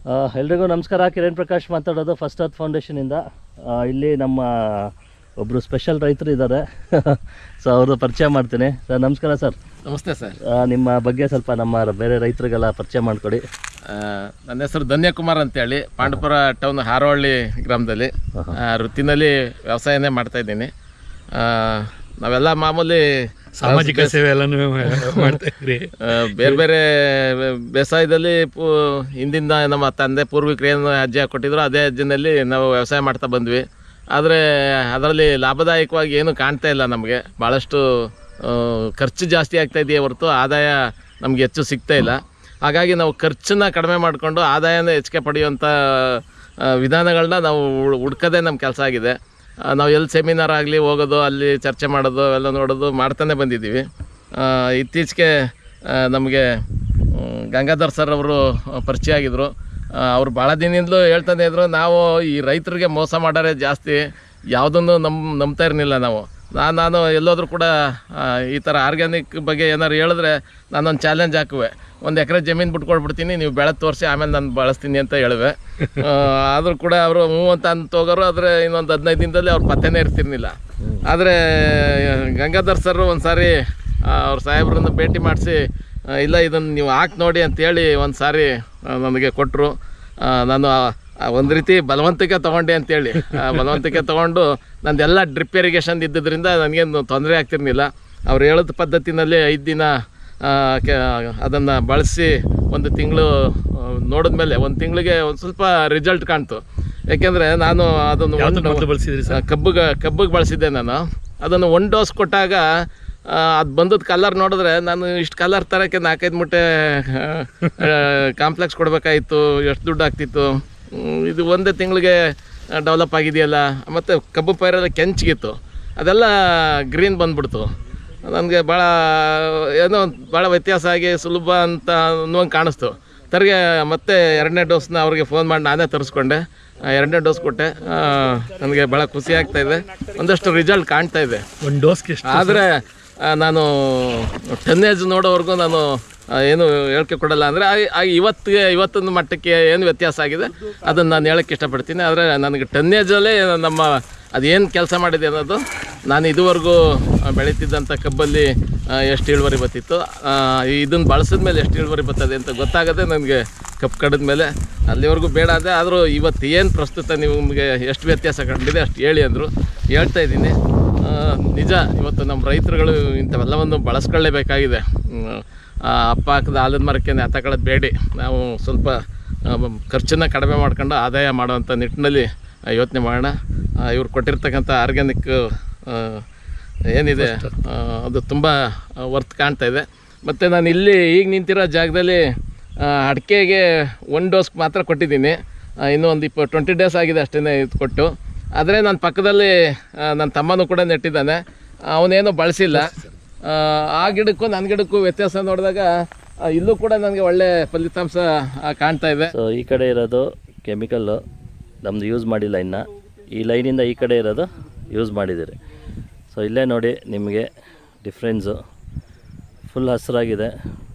ಆ, ಎಲ್ರಿಗೂ ನಮಸ್ಕಾರ ಕಿರಣ್ ಪ್ರಕಾಶ್ ಮಾತಾಡೋದು ಫಸ್ಟ್ ಅರ್ತ್ ಫೌಂಡೇಶನಿಂದ ಆ, ಇಲ್ಲಿ ನಮ್ಮ ಒಬ್ಬರು ಸ್ಪೆಷಲ್ ರೈತರು ಇದ್ದಾರೆ ಸೊ ಅವ್ರದ್ದು ಪರಿಚಯ ಮಾಡ್ತೀನಿ ಸರ್ ನಮಸ್ಕಾರ ಸರ್ ನಮಸ್ತೆ ಸರ್ ಆ, ನಿಮ್ಮ ಬಗ್ಗೆ ಸ್ವಲ್ಪ ನಮ್ಮ ಬೇರೆ ರೈತರಿಗೆಲ್ಲ ಪರಿಚಯ ಮಾಡಿಕೊಡಿ ಆ, ನನ್ನ ಹೆಸರು ಧನ್ಯಕುಮಾರ್ ಅಂತೇಳಿ ಪಾಂಡಪುರ ಟೌನ್ ಹಾರೋಹಳ್ಳಿ ಗ್ರಾಮದಲ್ಲಿ ಆ, ವೃತ್ತಿನಲ್ಲಿ ವ್ಯವಸಾಯನೇ ಮಾಡ್ತಾ ಇದ್ದೀನಿ ಆ, ನಾವೆಲ್ಲ ಮಾಮೂಲಿ ಸಾಮಾಜಿಕ ಸೇವೆ ಎಲ್ಲನೂ ಮಾಡ್ತಾ ಇದ್ರಿ ಆ, ಬೇರೆ ಬೇರೆ ಬೇಸಾಯದಲ್ಲಿ ಪೂ ಹಿಂದಿಂದ ನಮ್ಮ ತಂದೆ ಪೂರ್ವಿಕರು ಏನು ಅಜ್ಜಿ ಕೊಟ್ಟಿದ್ರು ಅದೇ ಅಜ್ಜಿನಲ್ಲಿ ನಾವು ವ್ಯವಸಾಯ ಮಾಡ್ತಾ ಬಂದ್ವಿ ಆದರೆ ಅದರಲ್ಲಿ ಲಾಭದಾಯಕವಾಗಿ ಏನು ಕಾಣ್ತಾ ಇಲ್ಲ ನಮಗೆ ಭಾಳಷ್ಟು ಆ, ಖರ್ಚು ಜಾಸ್ತಿ ಆಗ್ತಾ ಇದೆಯೇ ಹೊರತು ಆದಾಯ ನಮಗೆ ಹೆಚ್ಚು ಸಿಗ್ತಾ ಇಲ್ಲ ಹಾಗಾಗಿ ನಾವು ಖರ್ಚನ್ನ ಕಡಿಮೆ ಮಾಡಿಕೊಂಡು ಆದಾಯನ ಹೆಚ್ಚಿಗೆ ಪಡೆಯುವಂಥ ಆ, ವಿಧಾನಗಳನ್ನ ನಾವು ಹುಡ್- ಹುಡ್ಕೋದೇ ನಮ್ಮ ಕೆಲಸ ಆಗಿದೆ ಆ, ನಾವು ಎಲ್ಲಿ ಸೆಮಿನಾರ್ ಆಗಲಿ ಹೋಗೋದು ಅಲ್ಲಿ ಚರ್ಚೆ ಮಾಡೋದು ಎಲ್ಲ ನೋಡೋದು ಮಾಡ್ತಾನೆ ಬಂದಿದ್ದೀವಿ ಆ, ಇತ್ತೀಚೆಗೆ ನಮಗೆ ಗಂಗಾಧರ್ ಸರ್ ಅವರು ಪರಿಚಯ ಆಗಿದ್ರು ಆ, ಅವ್ರು ಭಾಳ ದಿನದಿಂದಲೂ ಹೇಳ್ತಾನೆ ಇದ್ರು ನಾವು ಈ ರೈತರಿಗೆ ಮೋಸ ಮಾಡೋರೆ ಜಾಸ್ತಿ ಯಾವುದನ್ನು ನಮ್ ನಂಬ್ತಾ ಇರಲಿಲ್ಲ ನಾವು ನಾನು ನಾನು ಎಲ್ಲೋದ್ರೂ ಕೂಡ ಆ, ಈ ಥರ ಆರ್ಗ್ಯಾನಿಕ್ ಬಗ್ಗೆ ಏನಾದ್ರು ಹೇಳಿದ್ರೆ ನಾನೊಂದು ಚಾಲೆಂಜ್ ಹಾಕುವೆ ಒಂದು ಎಕರೆ ಜಮೀನು ಬಿಟ್ಕೊಳ್ಬಿಡ್ತೀನಿ ನೀವು ಬೆಳೆದು ತೋರಿಸಿ ಆಮೇಲೆ ನಾನು ಬಳಸ್ತೀನಿ ಅಂತ ಹೇಳುವೆ ಆ, ಆದರೂ ಕೂಡ ಅವರು ಹ್ಞೂ ಅಂತ ಅಂತ ಹೋಗೋರು ಆದರೆ ಇನ್ನೊಂದು ಹದಿನೈದು ದಿನದಲ್ಲಿ ಅವ್ರು ಪತ್ತೆನೇ ಇರ್ತಿರ್ಲಿಲ್ಲ ಆದರೆ ಗಂಗಾಧರ್ ಸರ್ ಒಂದು ಸಾರಿ ಅವ್ರ ಸಾಹೇಬ್ರನ್ನ ಭೇಟಿ ಮಾಡಿಸಿ ಇಲ್ಲ ಇದನ್ನು ನೀವು ಹಾಕಿ ನೋಡಿ ಅಂತೇಳಿ ಒಂದು ಸಾರಿ ಆ, ನನಗೆ ಕೊಟ್ಟರು ನಾನು ಒಂದು ರೀತಿ ಬಲವಂತಿಕೆ ತೊಗೊಂಡೆ ಅಂತೇಳಿ ಆ, ಬಲವಂತಿಕೆ ತೊಗೊಂಡು ನಂದೆಲ್ಲ ಡ್ರಿಪ್ ಇರಿಗೇಷನ್ ಇದ್ದಿದ್ದರಿಂದ ನನಗೇನು ತೊಂದರೆ ಆಗ್ತಿರ್ಲಿಲ್ಲ ಅವ್ರು ಹೇಳಿದ ಪದ್ಧತಿನಲ್ಲಿ ಐದು ದಿನ ಅದನ್ನು ಬಳಸಿ ಒಂದು ತಿಂಗಳು ನೋಡಿದ್ಮೇಲೆ ಒಂದು ತಿಂಗಳಿಗೆ ಒಂದು ಸ್ವಲ್ಪ ರಿಸಲ್ಟ್ ಕಾಣ್ತು ಯಾಕೆಂದರೆ ನಾನು ಅದನ್ನು ಯಾವ್ದಕ್ಕೆ ಒಂದು ಮೊದಲು ಬಳಸಿದ್ರಿ ಸರ್ ಕಬ್ಬಿಗೆ ಕಬ್ಬಿಗೆ ಬಳಸಿದ್ದೆ ನಾನು ಅದನ್ನು ಒನ್ ಡೋಸ್ ಕೊಟ್ಟಾಗ ಅದು ಬಂದದ ಕಲರ್ ನೋಡಿದ್ರೆ ನಾನು ಇಷ್ಟು ಕಲರ್ ತರೋಕ್ಕೆ ನಾಲ್ಕೈದು ಮೂಟೆ ಕಾಂಪ್ಲೆಕ್ಸ್ ಕೊಡಬೇಕಾಗಿತ್ತು ಎಷ್ಟು ದುಡ್ಡು ಆಗ್ತಿತ್ತು ಹ್ಮ್, ಇದು ಒಂದೇ ತಿಂಗಳಿಗೆ ಡೆವಲಪ್ ಆಗಿದೆಯಲ್ಲ ಮತ್ತು ಕಬ್ಬು ಪೈರೆಲ್ಲ ಕೆಂಚಿಗಿತ್ತು ಅದೆಲ್ಲ ಗ್ರೀನ್ ಬಂದ್ಬಿಡ್ತು ನನಗೆ ಭಾಳ ಏನೋ ಭಾಳ ವ್ಯತ್ಯಾಸ ಆಗಿ ಸುಲಭ ಅಂತ ಅನ್ನುವಂಗೆ ಕಾಣಿಸ್ತು ತರಿಗೆ ಮತ್ತೆ ಎರಡನೇ ಡೋಸ್ನ ಅವ್ರಿಗೆ ಫೋನ್ ಮಾಡಿ ನಾನೇ ತರಿಸ್ಕೊಂಡೆ ಆ, ಎರಡನೇ ಡೋಸ್ ಕೊಟ್ಟೆ ಆ, ನನಗೆ ಭಾಳ ಖುಷಿ ಆಗ್ತಾ ಇದೆ ಒಂದಷ್ಟು ರಿಸಲ್ಟ್ ಕಾಣ್ತಾ ಇದೆ ಒಂದು ಡೋಸ್ಗೆ ಎಷ್ಟು ಆದರೆ ನಾನು ಟನ್ನೇಜ್ ನೋಡೋವರೆಗೂ ನಾನು ಆ, ಏನು ಹೇಳಿಕೆ ಕೊಡಲ್ಲ ಅಂದರೆ ಇವತ್ತಿಗೆ ಇವತ್ತೊಂದು ಮಟ್ಟಕ್ಕೆ ಏನು ವ್ಯತ್ಯಾಸ ಆಗಿದೆ ಅದನ್ನು ನಾನು ಹೇಳಕ್ಕೆ ಇಷ್ಟಪಡ್ತೀನಿ ಆದರೆ ನನಗೆ ಟನ್ನೇಜಲ್ಲೇ ನಮ್ಮ ಅದೇನು ಕೆಲಸ ಮಾಡಿದೆ ಅನ್ನೋದು ನಾನು ಇದುವರೆಗೂ ಆ, ಬೆಳೀತಿದ್ದಂಥ ಕಬ್ಬಲ್ಲಿ ಆ, ಎಷ್ಟು ಇಳುವರಿ ಬರ್ತಿತ್ತು ಇದನ್ನು ಬಳಸಿದ ಮೇಲೆ ಎಷ್ಟು ಇಳುವರಿ ಬರ್ತದೆ ಅಂತ ಗೊತ್ತಾಗದೆ ನನಗೆ ಕಬ್ಬು ಕಡಿದ ಮೇಲೆ ಅಲ್ಲಿವರೆಗೂ ಬೇಡ ಅದೇ ಆದರೂ ಇವತ್ತು ಏನು ಪ್ರಸ್ತುತ ನಿಮಗೆ ಎಷ್ಟು ವ್ಯತ್ಯಾಸ ಕಂಡಿದೆ ಅಷ್ಟು ಹೇಳಿ ಅಂದರು ಹೇಳ್ತಾ ಇದ್ದೀನಿ ಆ, ನಿಜ ಇವತ್ತು ನಮ್ಮ ರೈತರುಗಳು ಇಂಥವೆಲ್ಲವನ್ನು ಬಳಸ್ಕೊಳ್ಳೇಬೇಕಾಗಿದೆ ಹ್ಮ್. ಆ, ಅಪ್ಪ ಹಾಕಿದ ಆಲದ ಮರಕ್ಕೆ ತಗೊಳ್ಳೋದು ಬೇಡಿ ನಾವು ಸ್ವಲ್ಪ ಆ, ಖರ್ಚನ್ನ ಕಡಿಮೆ ಮಾಡ್ಕೊಂಡು ಆದಾಯ ಮಾಡುವಂಥ ನಿಟ್ಟಿನಲ್ಲಿ ಯೋಚನೆ ಮಾಡೋಣ ಆ, ಇವ್ರು ಕೊಟ್ಟಿರ್ತಕ್ಕಂಥ ಆರ್ಗ್ಯಾನಿಕ್ ಏನಿದೆ ಆ, ಅದು ತುಂಬ ವರ್ತ್ ಕಾಣ್ತಾ ಇದೆ ಮತ್ತು ನಾನು ಇಲ್ಲಿ ಈಗ ನಿಂತಿರೋ ಜಾಗದಲ್ಲಿ ಆ, ಅಡಿಕೆಗೆ ಒನ್ ಡೋಸ್ ಮಾತ್ರ ಕೊಟ್ಟಿದ್ದೀನಿ ಆ, ಇನ್ನೂ ಒಂದು ಇಪ್ಪ ಟ್ವೆಂಟಿ ಡೇಸ್ ಆಗಿದೆ ಅಷ್ಟೇ ಇದು ಕೊಟ್ಟು ಆದರೆ ನನ್ನ ಪಕ್ಕದಲ್ಲಿ ಆ, ನನ್ನ ತಮ್ಮನೂ ಕೂಡ ನೆಟ್ಟಿದ್ದಾನೆ ಅವನೇನು ಬಳಸಿಲ್ಲ ಆ, ಆ ಗಿಡಕ್ಕೂ ನನ್ನ ಗಿಡಕ್ಕೂ ವ್ಯತ್ಯಾಸ ನೋಡಿದಾಗ ಆ, ಇಲ್ಲೂ ಕೂಡ ನನಗೆ ಒಳ್ಳೆ ಫಲಿತಾಂಶ ಆ, ಕಾಣ್ತಾ ಇದೆ ಸೊ ಈ ಕಡೆ ಇರೋದು ಕೆಮಿಕಲ್ಲು ನಮ್ದು ಯೂಸ್ ಮಾಡಿಲ್ಲ ಇನ್ನು ಈ ಲೈನಿಂದ ಈ ಕಡೆ ಇರೋದು ಯೂಸ್ ಮಾಡಿದ್ದೀರಿ ಸೊ ಇಲ್ಲೇ ನೋಡಿ ನಿಮಗೆ ಡಿಫ್ರೆನ್ಸು ಫುಲ್ ಹಸಿರಾಗಿದೆ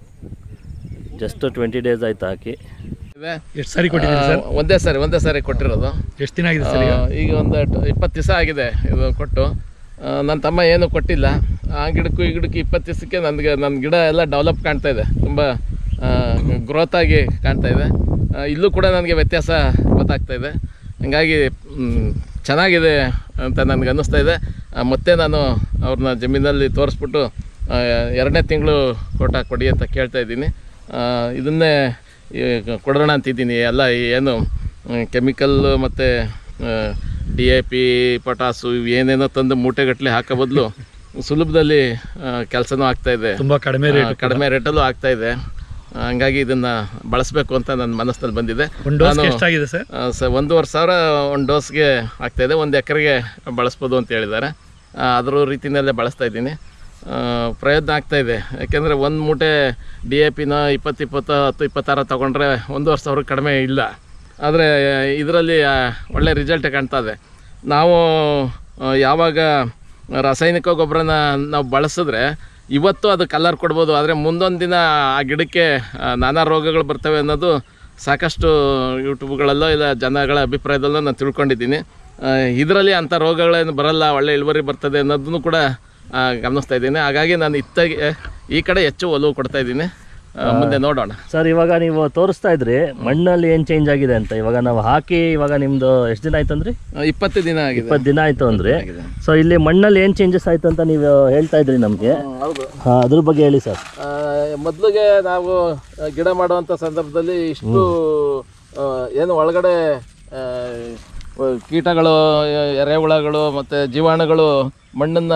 ಜಸ್ಟ್ ಟ್ವೆಂಟಿ ಡೇಸ್ ಆಯ್ತು ಹಾಕಿ ಇದೆ. ಎಷ್ಟು ಸಾರಿ ಕೊಟ್ಟಿದ್ದೀರಿ ಸರ್ ಆ, ಒಂದೇ ಸಾರಿ ಒಂದೇ ಸಾರಿ ಕೊಟ್ಟಿರೋದು ಎಷ್ಟು ದಿನ ಆಗಿದೆ ಸರ್ ಈಗ ಆ, ಈಗ ಒಂದು ಇಪ್ಪತ್ತು ದಿವಸ ಆಗಿದೆ ಇದು ಕೊಟ್ಟು ನನ್ನ ತಮ್ಮ ಏನು ಕೊಟ್ಟಿಲ್ಲ ಆ ಗಿಡಕ್ಕೂ ಈ ಗಿಡಕ್ಕೂ ಇಪ್ಪತ್ತು ದಿವಸಕ್ಕೆ ನನಗೆ ನನ್ನ ಗಿಡ ಎಲ್ಲ ಡೆವಲಪ್ ಕಾಣ್ತಾ ಇದೆ ತುಂಬ ಗ್ರೋತ್ ಆಗಿ ಕಾಣ್ತಾ ಇದೆ ಆ, ಇಲ್ಲೂ ಕೂಡ ನನಗೆ ವ್ಯತ್ಯಾಸ ಗೊತ್ತಾಗ್ತಾ ಇದೆ ಹಂಗಾಗಿ ಮ್, ಚೆನ್ನಾಗಿದೆ ಅಂತ ನನಗೆ ಅನ್ನಿಸ್ತಾ ಇದೆ ಆ, ಮತ್ತೆ ನಾನು ಅವ್ರನ್ನ ಜಮೀನಲ್ಲಿ ತೋರಿಸ್ಬಿಟ್ಟು ಆ, ಎರಡನೇ ತಿಂಗಳು ಫೋಟೋ ಕೊಡಿ ಅಂತ ಕೇಳ್ತಾ ಇದ್ದೀನಿ ಆ, ಇದನ್ನೇ ಈ ಕೊಡೋಣ ಅಂತಿದ್ದೀನಿ ಎಲ್ಲ ಈ ಏನು ಕೆಮಿಕಲ್ಲು ಮತ್ತು ಡಿ ಎ ಪಿ ಪೊಟಾಸು ಇವು ಏನೇನೋ ತಂದು ಮೂಟೆಗಟ್ಟಲೆ ಹಾಕೋ ಬದಲು ಸುಲಭದಲ್ಲಿ ಕೆಲಸನೂ ಆಗ್ತಾ ಇದೆ ತುಂಬಾ ಕಡಿಮೆ ಆ, ರೇಟ್ ಕಡಿಮೆ ರೇಟಲ್ಲೂ ಆಗ್ತಾ ಇದೆ ಆ, ಹಂಗಾಗಿ ಇದನ್ನು ಬಳಸಬೇಕು ಅಂತ ನನ್ನ ಮನಸ್ಸಿನಲ್ಲಿ ಬಂದಿದೆ ಒಂದು ಡೋಸ್ಗೆ ಎಷ್ಟಾಗಿದೆ ಸರ್ ಆ, ಸ ಒಂದೂವರೆ ಸಾವಿರ ಒಂದು ಡೋಸ್ಗೆ ಆಗ್ತಾಯಿದೆ ಒಂದು ಎಕರೆಗೆ ಬಳಸ್ಬೋದು ಅಂತ ಹೇಳಿದ್ದಾರೆ ಆ, ಅದ್ರ ರೀತಿಯಲ್ಲೇ ಬಳಸ್ತಾ ಇದ್ದೀನಿ ಆ, ಪ್ರಯತ್ನ ಆಗ್ತಾ ಇದೆ ಯಾಕೆಂದರೆ ಒಂದು ಮೂಟೆ ಡಿ ಎ ಪಿನ ಇಪ್ಪತ್ತು ಇಪ್ಪತ್ತು ಹತ್ತು ಇಪ್ಪತ್ತಾರು ತೊಗೊಂಡ್ರೆ ಒಂದೂವರೆ ಸಾವಿರ ಕಡಿಮೆ ಇಲ್ಲ ಆದರೆ ಇದರಲ್ಲಿ ಒಳ್ಳೆ ರಿಸಲ್ಟ್ ಕಾಣ್ತಾ ಇದೆ ನಾವು ಆ, ಯಾವಾಗ ರಾಸಾಯನಿಕ ಗೊಬ್ಬರನ ನಾವು ಬಳಸಿದ್ರೆ ಇವತ್ತು ಅದು ಕಲರ್ ಕೊಡ್ಬೋದು ಆದರೆ ಮುಂದೊಂದು ದಿನ ಆ ಗಿಡಕ್ಕೆ ಆ, ನಾನಾ ರೋಗಗಳು ಬರ್ತವೆ ಅನ್ನೋದು ಸಾಕಷ್ಟು ಯೂಟ್ಯೂಬ್ಗಳಲ್ಲೋ ಇಲ್ಲ ಜನಗಳ ಅಭಿಪ್ರಾಯದಲ್ಲೋ ನಾನು ತಿಳ್ಕೊಂಡಿದ್ದೀನಿ ಇದರಲ್ಲಿ ಅಂಥ ರೋಗಗಳೇನು ಬರಲ್ಲ ಒಳ್ಳೆ ಇಳುವರಿ ಬರ್ತದೆ ಅನ್ನೋದನ್ನು ಕೂಡ ಆ, ಗಮನಿಸ್ತಾ ಇದ್ದೀನಿ ಹಾಗಾಗಿ ನಾನು ಇತ್ತಗೆ ಈ ಕಡೆ ಹೆಚ್ಚು ಒಲವು ಕೊಡ್ತಾ ಇದ್ದೀನಿ ಆ, ಮುಂದೆ ನೋಡೋಣ ಸರ್ ಇವಾಗ ನೀವು ತೋರಿಸ್ತಾ ಇದ್ರಿ ಮಣ್ಣಲ್ಲಿ ಏನು ಚೇಂಜ್ ಆಗಿದೆ ಅಂತ ಇವಾಗ ನಾವು ಹಾಕಿ ಇವಾಗ ನಿಮ್ದು ಎಷ್ಟು ದಿನ ಆಯ್ತಂದ್ರಿ ಆ, ಇಪ್ಪತ್ತು ದಿನ ಆಗಿದೆ ಇಪ್ಪತ್ತು ದಿನ ಆಯ್ತು ಅಂದ್ರಿ ಆಗಿದೆ. ಸೊ ಇಲ್ಲಿ ಮಣ್ಣಲ್ಲಿ ಏನು ಚೇಂಜಸ್ ಆಯ್ತು ಅಂತ ನೀವು ಹೇಳ್ತಾ ಇದ್ರಿ ನಮಗೆ ಹೌದು ಅದ್ರ ಬಗ್ಗೆ ಹೇಳಿ ಸರ್ ಮೊದಲಿಗೆ ನಾವು ಆ, ಗಿಡ ಮಾಡುವಂಥ ಸಂದರ್ಭದಲ್ಲಿ ಇಷ್ಟು ಆ, ಏನು ಒಳಗಡೆ ಆ, ವ- ಕೀಟಗಳು ಎ- ಎರೆಹುಳಗಳು ಮತ್ತು ಜೀವಾಣುಗಳು ಮಣ್ಣನ್ನು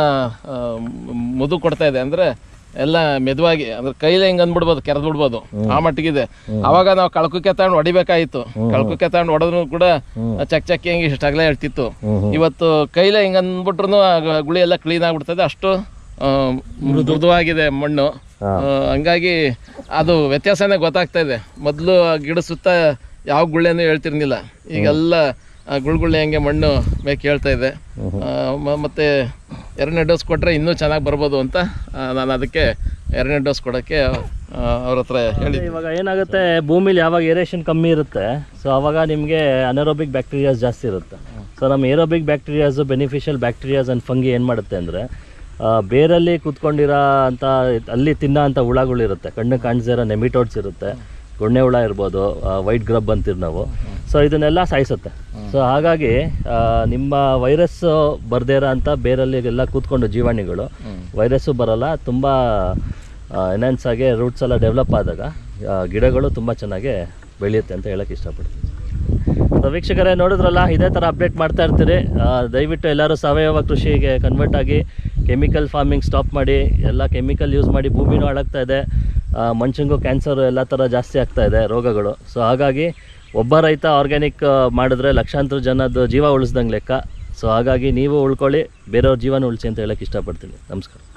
ಮುದು ಕೊಡ್ತಾ ಇದೆ ಅಂದರೆ ಎಲ್ಲ ಮೆದುವಾಗಿ ಅಂದ್ರೆ ಕೈಲೇ ಹಿಂಗೆ ಅಂದ್ಬಿಡ್ಬೋದು ಕೆರೆದು ಬಿಡ್ಬೋದು ಆ ಮಟ್ಟಿಗಿದೆ ಅವಾಗ ನಾವು ಕಳ್ಕಕ್ಕೆ ತಗೊಂಡು ಹೊಡಿಬೇಕಾಗಿತ್ತು ಕಳ್ಕಕ್ಕೆ ತಗೊಂಡು ಹೊಡೆದ್ರು ಕೂಡ ಚಕ್ ಚಕ್ಕಿ ಹಿಂಗೆ ಇಷ್ಟಾಗಲೇ ಹೇಳ್ತಿತ್ತು ಇವತ್ತು ಕೈಲೇ ಹಿಂಗೆ ಅಂದ್ಬಿಟ್ರು ಗುಳಿ ಎಲ್ಲ ಕ್ಲೀನ್ ಆಗಿಬಿಡ್ತದೆ ಅಷ್ಟು ಆ, ಮೃದುವಾಗಿದೆ ಮಣ್ಣು ಆ, ಹಂಗಾಗಿ ಅದು ವ್ಯತ್ಯಾಸನೇ ಗೊತ್ತಾಗ್ತಾ ಇದೆ ಮೊದಲು ಗಿಡ ಸುತ್ತ ಯಾವ ಗುಳ್ಳೆನೂ ಹೇಳ್ತಿರ್ಲಿಲ್ಲ ಈಗೆಲ್ಲ ಆ ಗುಳ್ಗುಳ್ಳೆ ಹಂಗೆ ಮಣ್ಣು ಬೇಕು ಹೇಳ್ತಾ ಇದೆ ಆ, ಮ- ಮತ್ತೆ ಎರಡನೇ ಡೋಸ್ ಕೊಟ್ಟರೆ ಇನ್ನೂ ಚೆನ್ನಾಗಿ ಬರ್ಬೋದು ಅಂತ ಆ, ನಾನು ಅದಕ್ಕೆ ಎರಡನೇ ಡೋಸ್ ಕೊಡೋಕ್ಕೆ ಅವ್ರ ಹತ್ರ ಹೇಳಿ ಇವಾಗ ಏನಾಗುತ್ತೆ ಭೂಮಿಲಿ ಯಾವಾಗ ಏರೇಷನ್ ಕಮ್ಮಿ ಇರುತ್ತೆ ಸೊ ಅವಾಗ ನಿಮಗೆ ಅನರೋಬಿಕ್ ಬ್ಯಾಕ್ಟೀರಿಯಾಸ್ ಜಾಸ್ತಿ ಇರುತ್ತೆ ಸೊ ನಮ್ಮ aerobic bacterias beneficial bacterias and fungi ಏನು ಮಾಡುತ್ತೆ ಅಂದರೆ ಬೇರಲ್ಲಿ ಕೂತ್ಕೊಂಡಿರೋ ಅಂತ ಅಲ್ಲಿ ತಿನ್ನೋ ಅಂಥ ಹುಳಗಳಿರುತ್ತೆ ಕಣ್ಣು ಕಾಣಿಸ್ದೇ ಇರೋ ನೆಮಿಟೋಡ್ಸ್ ಇರುತ್ತೆ ಗೊಣ್ಣೆ ಹುಳ ಇರ್ಬೋದು ವೈಟ್ ಗ್ರಬ್ ಅಂತೀವಿ ನಾವು ಸೊ ಇದನ್ನೆಲ್ಲ ಸಾಯಿಸುತ್ತೆ ಸೊ ಹಾಗಾಗಿ ಆ, ನಿಮ್ಮ ವೈರಸ್ ಬರ್ದೇ ಇರೋ ಅಂಥ ಬೇರಲ್ಲಿ ಎಲ್ಲ ಕೂತ್ಕೊಂಡು ಜೀವಾಣುಗಳು ವೈರಸ್ಸು ಬರಲ್ಲ ತುಂಬ ಎನ್ಹಾನ್ಸ್ ಆಗಿ ರೂಟ್ಸ್ ಎಲ್ಲ ಡೆವಲಪ್ ಆದಾಗ ಆ, ಗಿಡಗಳು ತುಂಬ ಚೆನ್ನಾಗಿ ಬೆಳೆಯುತ್ತೆ ಅಂತ ಹೇಳಕ್ಕೆ ಇಷ್ಟಪಡ್ತೀನಿ ಸೊ ವೀಕ್ಷಕರೇ ನೋಡಿದ್ರಲ್ಲ ಇದೇ ಥರ ಅಪ್ಡೇಟ್ ಮಾಡ್ತಾ ಇರ್ತೀರಿ ಆ, ದಯವಿಟ್ಟು ಎಲ್ಲರೂ ಸಾವಯವ ಕೃಷಿಗೆ ಕನ್ವರ್ಟ್ ಆಗಿ ಕೆಮಿಕಲ್ ಫಾರ್ಮಿಂಗ್ ಸ್ಟಾಪ್ ಮಾಡಿ ಎಲ್ಲ ಕೆಮಿಕಲ್ ಯೂಸ್ ಮಾಡಿ ಭೂಮಿನೂ ಹಾಳಾಗ್ತಾ ಇದೆ ಆ, ಮನುಷ್ಯಂಗೂ ಕ್ಯಾನ್ಸರ್ ಎಲ್ಲ ಥರ ಜಾಸ್ತಿ ಆಗ್ತಾ ಇದೆ ರೋಗಗಳು ಸೊ ಹಾಗಾಗಿ ಒಬ್ಬ ರೈತ ಆರ್ಗ್ಯಾನಿಕ್ ಮಾಡಿದ್ರೆ ಲಕ್ಷಾಂತರ ಜನದ ಜೀವ ಉಳಿಸ್ದಂಗೆ ಲೆಕ್ಕ ಸೊ ಹಾಗಾಗಿ ನೀವು ಉಳ್ಕೊಳ್ಳಿ ಬೇರೆಯವ್ರ ಜೀವನ ಉಳಿಸಿ ಅಂತ ಹೇಳಕ್ಕೆ ಇಷ್ಟಪಡ್ತೀನಿ ನಮಸ್ಕಾರ